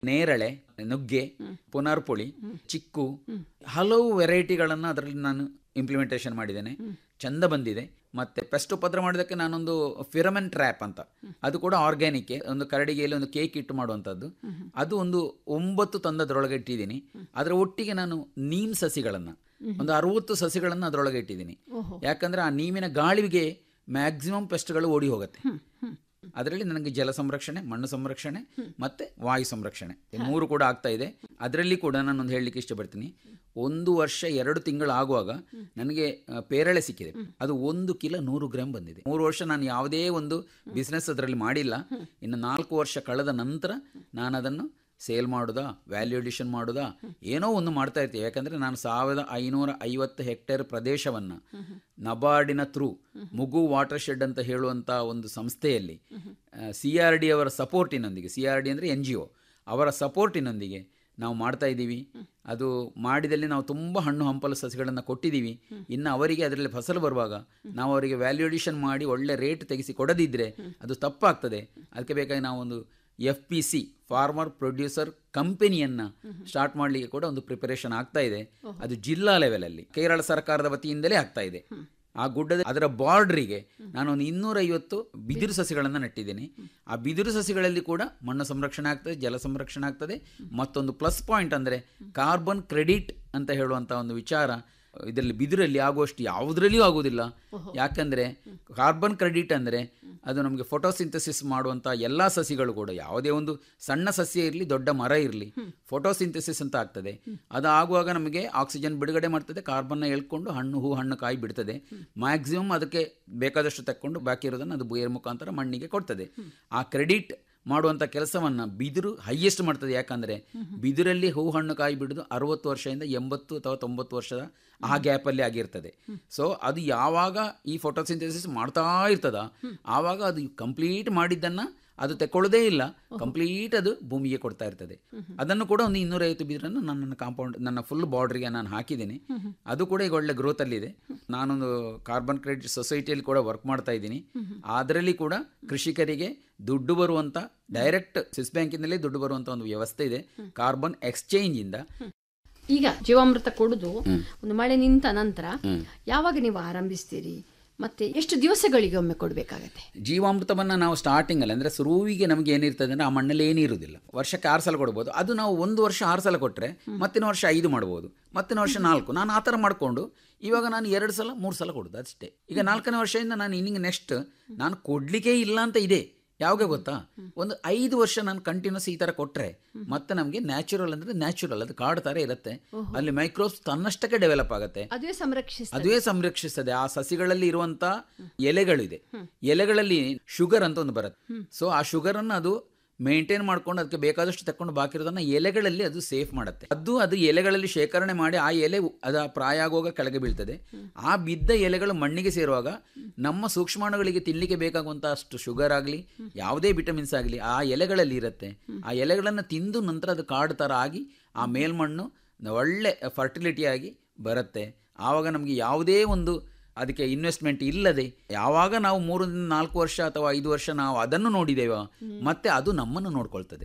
ನೇರಳೆ ನುಗ್ಗೆ ಪುನರ್ಪುಳಿ ಚಿಕ್ಕು ಹಲವು ವೆರೈಟಿಗಳನ್ನು ಅದರಲ್ಲಿ ನಾನು ಇಂಪ್ಲಿಮೆಂಟೇಷನ್ ಮಾಡಿದ್ದೇನೆ ಚಂದ ಬಂದಿದೆ ಮತ್ತೆ ಪೆಸ್ಟ್ ಉಪದ್ರ ಮಾಡೋದಕ್ಕೆ ನಾನೊಂದು ಫಿರಮನ್ ಟ್ರ್ಯಾಪ್ ಅಂತ ಅದು ಕೂಡ ಆರ್ಗ್ಯಾನಿಕ್ ಒಂದು ಕರಡಿಗೆಯಲ್ಲಿ ಒಂದು ಕೇಕ್ ಇಟ್ಟು ಮಾಡುವಂಥದ್ದು ಅದು ಒಂದು ಒಂಬತ್ತು ತಂದದ್ರೊಳಗೆ ಇಟ್ಟಿದ್ದೀನಿ ಅದರ ಒಟ್ಟಿಗೆ ನಾನು ನೀಮ್ ಸಸಿಗಳನ್ನು ಒಂದು ಅರವತ್ತು ಸಸಿಗಳನ್ನು ಅದರೊಳಗೆ ಇಟ್ಟಿದ್ದೀನಿ ಯಾಕಂದ್ರೆ ಆ ನೀಮಿನ ಗಾಳಿಗೆ ಮ್ಯಾಕ್ಸಿಮಮ್ ಪೆಸ್ಟ್ಗಳು ಓಡಿ ಹೋಗುತ್ತೆ ಅದರಲ್ಲಿ ನನಗೆ ಜಲ ಸಂರಕ್ಷಣೆ ಮಣ್ಣು ಸಂರಕ್ಷಣೆ ಮತ್ತೆ ವಾಯು ಸಂರಕ್ಷಣೆ ಈ ಮೂರು ಕೂಡ ಆಗ್ತಾ ಇದೆ ಅದರಲ್ಲಿ ಕೂಡ ನಾನೊಂದು ಹೇಳಲಿಕ್ಕೆ ಇಷ್ಟಪಡ್ತೀನಿ ಒಂದು ವರ್ಷ ಎರಡು ತಿಂಗಳು ಆಗುವಾಗ ನನಗೆ ಆ, ಪೇರಳೆ ಸಿಕ್ಕಿದೆ ಅದು ಒಂದು ಕಿಲೋ ನೂರು ಗ್ರಾಮ್ ಬಂದಿದೆ ಮೂರು ವರ್ಷ ನಾನು ಯಾವುದೇ ಒಂದು ಬಿಸ್ನೆಸ್ ಅದರಲ್ಲಿ ಮಾಡಿಲ್ಲ ಇನ್ನು ನಾಲ್ಕು ವರ್ಷ ಕಳೆದ ನಂತರ ನಾನು ಅದನ್ನು ಸೇಲ್ ಮಾಡೋದಾ ವ್ಯಾಲ್ಯೂ ಎಡಿಷನ್ ಮಾಡೋದಾ ಏನೋ ಒಂದು ಮಾಡ್ತಾ ಇರ್ತೀವಿ ಯಾಕಂದರೆ ನಾನು ಸಾವಿರದ ಐನೂರ ಐವತ್ತು ಹೆಕ್ಟೇರ್ ಪ್ರದೇಶವನ್ನು ನಬಾರ್ಡಿನ ಥ್ರೂ ಮುಗು ವಾಟರ್ ಶೆಡ್ ಅಂತ ಹೇಳುವಂಥ ಒಂದು ಸಂಸ್ಥೆಯಲ್ಲಿ ಸಿ ಆರ್ ಡಿ ಅವರ ಸಪೋರ್ಟಿನೊಂದಿಗೆ ಸಿ ಆರ್ ಡಿ ಅಂದರೆ ಎನ್ ಜಿ ಒ ಅವರ ಸಪೋರ್ಟಿನೊಂದಿಗೆ ನಾವು ಮಾಡ್ತಾ ಇದ್ದೀವಿ ಅದು ಮಾಡಿದಲ್ಲಿ ನಾವು ತುಂಬ ಹಣ್ಣು ಹಂಪಲು ಸಸಿಗಳನ್ನು ಕೊಟ್ಟಿದ್ದೀವಿ ಇನ್ನು ಅವರಿಗೆ ಅದರಲ್ಲಿ ಫಸಲು ಬರುವಾಗ ನಾವು ಅವರಿಗೆ ವ್ಯಾಲ್ಯೂ ಎಡಿಷನ್ ಮಾಡಿ ಒಳ್ಳೆ ರೇಟ್ ತೆಗೆಸಿ ಕೊಡದಿದ್ದರೆ ಅದು ತಪ್ಪಾಗ್ತದೆ ಅದಕ್ಕೆ ಬೇಕಾಗಿ ನಾವು ಒಂದು F P C farmer producer ಕಂಪನಿಯನ್ನು ಸ್ಟಾರ್ಟ್ ಮಾಡಲಿಕ್ಕೆ ಕೂಡ ಒಂದು ಪ್ರಿಪರೇಷನ್ ಆಗ್ತಾ ಇದೆ ಅದು ಜಿಲ್ಲಾ ಲೆವೆಲಲ್ಲಿ ಕೇರಳ ಸರ್ಕಾರದ ವತಿಯಿಂದಲೇ ಆಗ್ತಾ ಇದೆ ಆ ಗುಡ್ಡದ ಅದರ ಬಾರ್ಡ್ರಿಗೆ ನಾನೊಂದು ಇನ್ನೂರೈವತ್ತು ಬಿದಿರು ಸಸಿಗಳನ್ನು ನೆಟ್ಟಿದ್ದೀನಿ ಆ ಬಿದಿರು ಸಸಿಗಳಲ್ಲಿ ಕೂಡ ಮಣ್ಣು ಸಂರಕ್ಷಣೆ ಆಗ್ತದೆ ಜಲ ಸಂರಕ್ಷಣೆ ಆಗ್ತದೆ ಮತ್ತೊಂದು ಪ್ಲಸ್ ಪಾಯಿಂಟ್ ಅಂದರೆ ಕಾರ್ಬನ್ ಕ್ರೆಡಿಟ್ ಅಂತ ಹೇಳುವಂಥ ಒಂದು ವಿಚಾರ ಇದರಲ್ಲಿ ಬಿದಿರಲ್ಲಿ ಆಗುವಷ್ಟು ಯಾವುದರಲ್ಲಿಯೂ ಆಗುವುದಿಲ್ಲ ಯಾಕಂದರೆ ಕಾರ್ಬನ್ ಕ್ರೆಡಿಟ್ ಅಂದರೆ ಅದು ನಮಗೆ ಫೋಟೋಸಿಂಥಸಿಸ್ ಮಾಡುವಂಥ ಎಲ್ಲ ಸಸಿಗಳು ಕೂಡ ಯಾವುದೇ ಒಂದು ಸಣ್ಣ ಸಸ್ಯ ಇರಲಿ ದೊಡ್ಡ ಮರ ಇರಲಿ ಫೋಟೋಸಿಂಥಸಿಸ್ ಅಂತ ಆಗ್ತದೆ ಅದು ಆಗುವಾಗ ನಮಗೆ ಆಕ್ಸಿಜನ್ ಬಿಡುಗಡೆ ಮಾಡ್ತದೆ ಕಾರ್ಬನ್ನ ಎಳ್ಕೊಂಡು ಹಣ್ಣು ಹೂ ಹಣ್ಣು ಕಾಯಿ ಬಿಡ್ತದೆ ಮ್ಯಾಕ್ಸಿಮಮ್ ಅದಕ್ಕೆ ಬೇಕಾದಷ್ಟು ತಕ್ಕೊಂಡು ಬಾಕಿ ಇರೋದನ್ನು ಅದು ಬೇರ್ ಮುಖಾಂತರ ಮಣ್ಣಿಗೆ ಕೊಡ್ತದೆ ಆ ಕ್ರೆಡಿಟ್ ಮಾಡುವಂಥ ಕೆಲಸವನ್ನು ಬಿದಿರು ಹೈಯೆಸ್ಟ್ ಮಾಡ್ತದೆ ಯಾಕಂದರೆ ಬಿದಿರಲ್ಲಿ ಹೂ ಹಣ್ಣು ಕಾಯಿ ಬಿಡೋದು ಅರವತ್ತು ವರ್ಷದಿಂದ ಎಂಬತ್ತು ಅಥವಾ ತೊಂಬತ್ತು ವರ್ಷದ ಆ ಗ್ಯಾಪಲ್ಲಿ ಆಗಿರ್ತದೆ ಸೊ ಅದು ಯಾವಾಗ ಈ ಫೋಟೋಸಿಂಥಸಿಸ್ ಮಾಡ್ತಾ ಇರ್ತದ ಆವಾಗ ಅದು ಕಂಪ್ಲೀಟ್ ಮಾಡಿದ್ದನ್ನು ಅದು ತೆಕ್ಕೊಳ್ಳೋದೇ ಇಲ್ಲ ಕಂಪ್ಲೀಟ್ ಅದು ಭೂಮಿಗೆ ಕೊಡ್ತಾ ಇರ್ತದೆ ಅದನ್ನು ಕೂಡ ಒಂದು ಇನ್ನೂರೈವತ್ತು ಬಿದಿರನ್ನು ನಾನು ನನ್ನ ಕಾಂಪೌಂಡ್ ನನ್ನ ಫುಲ್ ಬಾರ್ಡ್ರಿಗೆ ನಾನು ಹಾಕಿದ್ದೀನಿ ಅದು ಕೂಡ ಈಗ ಒಳ್ಳೆ ಗ್ರೋತಲ್ಲಿದೆ ನಾನೊಂದು ಕಾರ್ಬನ್ ಕ್ರೆಡಿಟ್ ಸೊಸೈಟಿಯಲ್ಲಿ ಕೂಡ ವರ್ಕ್ ಮಾಡ್ತಾ ಇದ್ದೀನಿ ಅದರಲ್ಲಿ ಕೂಡ ಕೃಷಿಕರಿಗೆ ದುಡ್ಡು ಬರುವಂಥ ಡೈರೆಕ್ಟ್ ಸ್ವಿಸ್ ಬ್ಯಾಂಕಿನಲ್ಲೇ ದುಡ್ಡು ಬರುವಂಥ ಒಂದು ವ್ಯವಸ್ಥೆ ಇದೆ ಕಾರ್ಬನ್ ಎಕ್ಸ್ಚೇಂಜಿಂದ ಈಗ ಜೀವಾಮೃತ ಕೊಡುದು ಒಂದು ಮಳೆ ನಿಂತ ನಂತರ ಯಾವಾಗ ನೀವು ಆರಂಭಿಸ್ತೀರಿ ಮತ್ತೆ ಎಷ್ಟು ದಿವಸಗಳಿಗೆ ಒಮ್ಮೆ ಕೊಡಬೇಕಾಗತ್ತೆ ಜೀವಾಮೃತವನ್ನು ನಾವು ಸ್ಟಾರ್ಟಿಂಗಲ್ಲಿ ಅಂದರೆ ಶುರುವಿಗೆ ನಮಗೆ ಏನಿರ್ತದೆ ಅಂದರೆ ಆ ಮಣ್ಣಲ್ಲಿ ಏನೂ ಇರುವುದಿಲ್ಲ ವರ್ಷಕ್ಕೆ ಆರು ಸಲ ಕೊಡ್ಬೋದು ಅದು ನಾವು ಒಂದು ವರ್ಷ ಆರು ಸಲ ಕೊಟ್ಟರೆ ಮತ್ತಿನ ವರ್ಷ ಐದು ಮಾಡ್ಬೋದು ಮತ್ತಿನ ವರ್ಷ ನಾಲ್ಕು ನಾನು ಆ ಥರ ಮಾಡಿಕೊಂಡು ಇವಾಗ ನಾನು ಎರಡು ಸಲ ಮೂರು ಸಲ ಕೊಡೋದು ಅಷ್ಟೇ ಈಗ ನಾಲ್ಕನೇ ವರ್ಷದಿಂದ ನಾನು ಇನ್ನಿಗೆ ನೆಕ್ಸ್ಟ್ ನಾನು ಕೊಡಲಿಕ್ಕೆ ಇಲ್ಲ ಅಂತ ಇದೆ ಯಾವಾಗ ಗೊತ್ತಾ ಒಂದು ಐದು ವರ್ಷ ನಾನು ಕಂಟಿನ್ಯೂಸ್ ಈ ಥರ ಕೊಟ್ಟರೆ ಮತ್ತೆ ನಮಗೆ ನ್ಯಾಚುರಲ್ ಅಂದರೆ ನ್ಯಾಚುರಲ್ ಅದು ಕಾಡು ಥರ ಇರುತ್ತೆ ಅಲ್ಲಿ ಮೈಕ್ರೋಬ್ಸ್ ತನ್ನಷ್ಟಕ್ಕೆ ಡೆವಲಪ್ ಆಗುತ್ತೆ ಅದುವೇ ಸಂರಕ್ಷಿಸ ಅದುವೇ ಸಂರಕ್ಷಿಸ್ತದೆ ಆ ಸಸಿಗಳಲ್ಲಿ ಇರುವಂತ ಎಲೆಗಳಿದೆ ಎಲೆಗಳಲ್ಲಿ ಶುಗರ್ ಅಂತ ಒಂದು ಬರುತ್ತೆ ಸೊ ಆ ಶುಗರ್ ಅನ್ನು ಅದು ಮೇಂಟೈನ್ ಮಾಡ್ಕೊಂಡು ಅದಕ್ಕೆ ಬೇಕಾದಷ್ಟು ತಕೊಂಡು ಬಾಕಿ ಇರೋದನ್ನ ಎಲೆಗಳಲ್ಲಿ ಅದು ಸೇಫ್ ಮಾಡುತ್ತೆ ಅದು ಅದು ಎಲೆಗಳಲ್ಲಿ ಶೇಖರಣೆ ಮಾಡಿ ಆ ಎಲೆ ಅದ ಪ್ರಾಯ ಆಗುವಾಗ ಕೆಳಗೆ ಬೀಳ್ತದೆ ಆ ಬಿದ್ದ ಎಲೆಗಳು ಮಣ್ಣಿಗೆ ಸೇರುವಾಗ ನಮ್ಮ ಸೂಕ್ಷ್ಮಾಣುಗಳಿಗೆ ತಿನ್ನಲಿಕ್ಕೆ ಬೇಕಾಗುವಂಥ ಅಷ್ಟು ಶುಗರ್ ಆಗಲಿ ಯಾವುದೇ ವಿಟಮಿನ್ಸ್ ಆಗಲಿ ಆ ಎಲೆಗಳಲ್ಲಿ ಇರುತ್ತೆ ಆ ಎಲೆಗಳನ್ನು ತಿಂದು ನಂತರ ಅದು ಕಾಡು ಥರ ಆಗಿ ಆ ಮೇಲ್ಮಣ್ಣು ಒಳ್ಳೆ ಫರ್ಟಿಲಿಟಿ ಆಗಿ ಬರುತ್ತೆ ಆವಾಗ ನಮಗೆ ಯಾವುದೇ ಒಂದು ಅದಕ್ಕೆ ಇನ್ವೆಸ್ಟ್ಮೆಂಟ್ ಇಲ್ಲದೆ ಯಾವಾಗ ನಾವು ಮೂರರಿಂದ ನಾಲ್ಕು ವರ್ಷ ಅಥವಾ ಐದು ವರ್ಷ ನಾವು ಅದನ್ನು ನೋಡಿದ್ದೇವೆ ಮತ್ತೆ ಅದು ನಮ್ಮನ್ನು ನೋಡ್ಕೊಳ್ತದೆ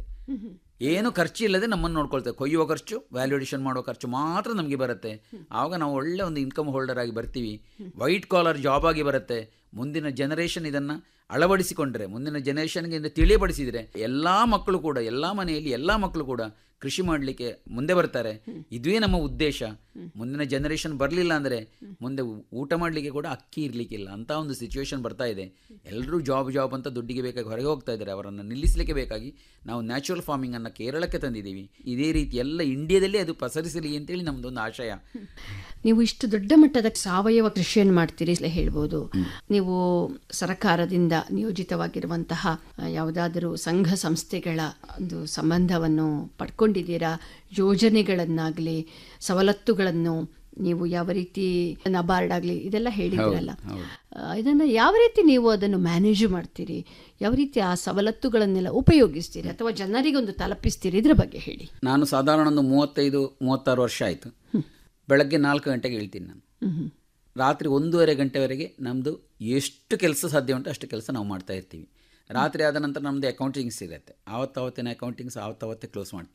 ಏನು ಖರ್ಚು ಇಲ್ಲದೆ ನಮ್ಮನ್ನು ನೋಡ್ಕೊಳ್ತದೆ ಕೊಯ್ಯುವ ಖರ್ಚು ವ್ಯಾಲ್ಯೂಡೇಷನ್ ಮಾಡುವ ಖರ್ಚು ಮಾತ್ರ ನಮಗೆ ಬರುತ್ತೆ ಆವಾಗ ನಾವು ಒಳ್ಳೆ ಒಂದು ಇನ್ಕಮ್ ಹೋಲ್ಡರ್ ಆಗಿ ಬರ್ತೀವಿ ವೈಟ್ ಕಾಲರ್ ಜಾಬ್ ಆಗಿ ಬರುತ್ತೆ ಮುಂದಿನ ಜನರೇಷನ್ ಇದನ್ನು ಅಳವಡಿಸಿಕೊಂಡ್ರೆ ಮುಂದಿನ ಜನರೇಷನ್ಗೆ ಇದನ್ನು ತಿಳಿಯಪಡಿಸಿದರೆ ಎಲ್ಲ ಮಕ್ಕಳು ಕೂಡ ಎಲ್ಲ ಮನೆಯಲ್ಲಿ ಎಲ್ಲ ಮಕ್ಕಳು ಕೂಡ ಕೃಷಿ ಮಾಡಲಿಕ್ಕೆ ಮುಂದೆ ಬರ್ತಾರೆ ಇದುವೇ ನಮ್ಮ ಉದ್ದೇಶ ಮುಂದಿನ ಜನರೇಷನ್ ಬರಲಿಲ್ಲ ಅಂದರೆ ಮುಂದೆ ಊಟ ಮಾಡಲಿಕ್ಕೆ ಕೂಡ ಅಕ್ಕಿ ಇರಲಿಕ್ಕಿಲ್ಲ ಅಂತ ಒಂದು ಸಿಚುವೇಶನ್ ಬರ್ತಾ ಇದೆ ಎಲ್ಲರೂ ಜಾಬ್ ಜಾಬ್ ಅಂತ ದುಡ್ಡಿಗೆ ಬೇಕಾಗಿ ಹೊರಗೆ ಹೋಗ್ತಾ ಇದ್ದಾರೆ ಅವರನ್ನು ನಿಲ್ಲಿಸಲಿಕ್ಕೆ ಬೇಕಾಗಿ ನಾವು ನ್ಯಾಚುರಲ್ ಫಾರ್ಮಿಂಗನ್ನು ಕೇರಳಕ್ಕೆ ತಂದಿದ್ದೀವಿ ಇದೇ ರೀತಿ ಎಲ್ಲ ಇಂಡಿಯಾದಲ್ಲೇ ಅದು ಪಸರಿಸಲಿ ಅಂತೇಳಿ ನಮ್ಮದೊಂದು ಆಶಯ ನೀವು ಇಷ್ಟು ದೊಡ್ಡ ಮಟ್ಟದ ಸಾವಯವ ಕೃಷಿಯನ್ನು ಮಾಡ್ತೀರಿ ಅಂತ ಹೇಳ್ಬೋದು ನೀವು ಸರ್ಕಾರದಿಂದ ನಿಯೋಜಿತವಾಗಿರುವಂತಹ ಯಾವುದಾದರೂ ಸಂಘ ಸಂಸ್ಥೆಗಳ ಒಂದು ಸಂಬಂಧವನ್ನು ಪಡ್ಕೊಂಡಿದ್ದೀರಾ ಯೋಜನೆಗಳನ್ನಾಗಲಿ ಸವಲತ್ತುಗಳನ್ನು ನೀವು ಯಾವ ರೀತಿ ನಬಾರ್ಡ್ ಆಗಲಿ ಇದೆಲ್ಲ ಹೇಳಿದ್ರಲ್ಲ ಆ, ಇದನ್ನ ಯಾವ ರೀತಿ ನೀವು ಅದನ್ನು ಮ್ಯಾನೇಜ್ ಮಾಡ್ತೀರಿ ಯಾವ ರೀತಿ ಆ ಸವಲತ್ತುಗಳನ್ನೆಲ್ಲ ಉಪಯೋಗಿಸ್ತೀರಿ ಅಥವಾ ಜನರಿಗೆ ಒಂದು ತಲುಪಿಸ್ತೀರಿ ಇದ್ರ ಬಗ್ಗೆ ಹೇಳಿ ನಾನು ಸಾಧಾರಣ ಒಂದು ಮೂವತ್ತೈದು ಮೂವತ್ತಾರು ವರ್ಷ ಆಯಿತು ಬೆಳಗ್ಗೆ ನಾಲ್ಕು ಗಂಟೆಗೆ ಹೇಳ್ತೀನಿ ನಾನು ಹ್ಮ್ ರಾತ್ರಿ ಒಂದೂವರೆ ಗಂಟೆವರೆಗೆ ನಮ್ಮದು ಎಷ್ಟು ಕೆಲಸ ಸಾಧ್ಯ ಉಂಟು ಅಷ್ಟು ಕೆಲಸ ನಾವು ಮಾಡ್ತಾ ಇರ್ತೀವಿ ರಾತ್ರಿ ಆದ ನಂತರ ನಮ್ಮದು ಅಕೌಂಟಿಂಗ್ಸ್ ಇರುತ್ತೆ ಆವತ್ತಾವತ್ತಿನ ಅಕೌಂಟಿಂಗ್ಸ್ ಆವತ್ತಾವತ್ತೇ ಕ್ಲೋಸ್ ಮಾಡ್ತೀವಿ